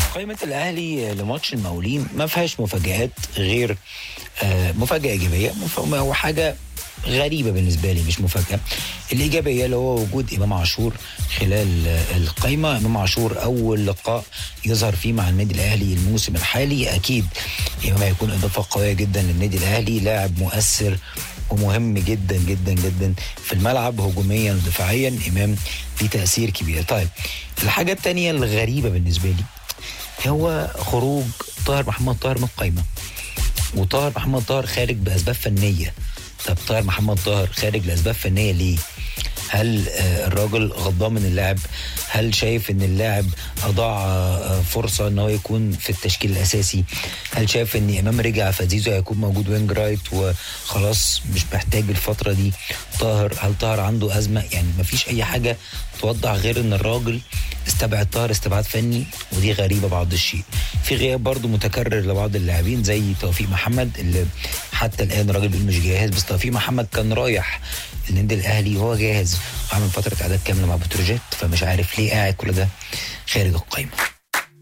قائمة الأهلي لماتش المقاولين ما فيهاش مفاجآت غير آه، مفاجأة إيجابية مف- وحاجة غريبة بالنسبة لي مش مفاجأة الإيجابية اللي هو وجود إمام عاشور خلال آه، القايمة إمام عاشور أول لقاء يظهر فيه مع النادي الأهلي الموسم الحالي أكيد إمام هيكون إضافة قوية جدا للنادي الأهلي لاعب مؤثر ومهم جدا جدا جدا في الملعب هجوميا ودفاعيا إمام ليه تأثير كبير طيب الحاجة التانية الغريبة بالنسبة لي هو خروج طاهر محمد طاهر من القايمه وطاهر محمد طاهر خارج باسباب فنيه طب طاهر محمد طاهر خارج لاسباب فنيه ليه؟ هل آه، الراجل غضبان من اللاعب؟ هل شايف ان اللاعب اضاع آه، فرصه ان هو يكون في التشكيل الاساسي؟ هل شايف ان امام رجع فزيزو هيكون موجود وينج رايت وخلاص مش محتاج الفتره دي طاهر هل طاهر عنده ازمه؟ يعني مفيش اي حاجه توضح غير ان الراجل استبعد طاهر استبعاد فني ودي غريبه بعض الشيء في غياب برضو متكرر لبعض اللاعبين زي توفيق محمد اللي حتى الان الراجل بيقول مش جاهز بس توفيق محمد كان رايح النادي الاهلي وهو جاهز وعامل فتره اعداد كامله مع بتروجيت فمش عارف ليه قاعد كل ده خارج القايمه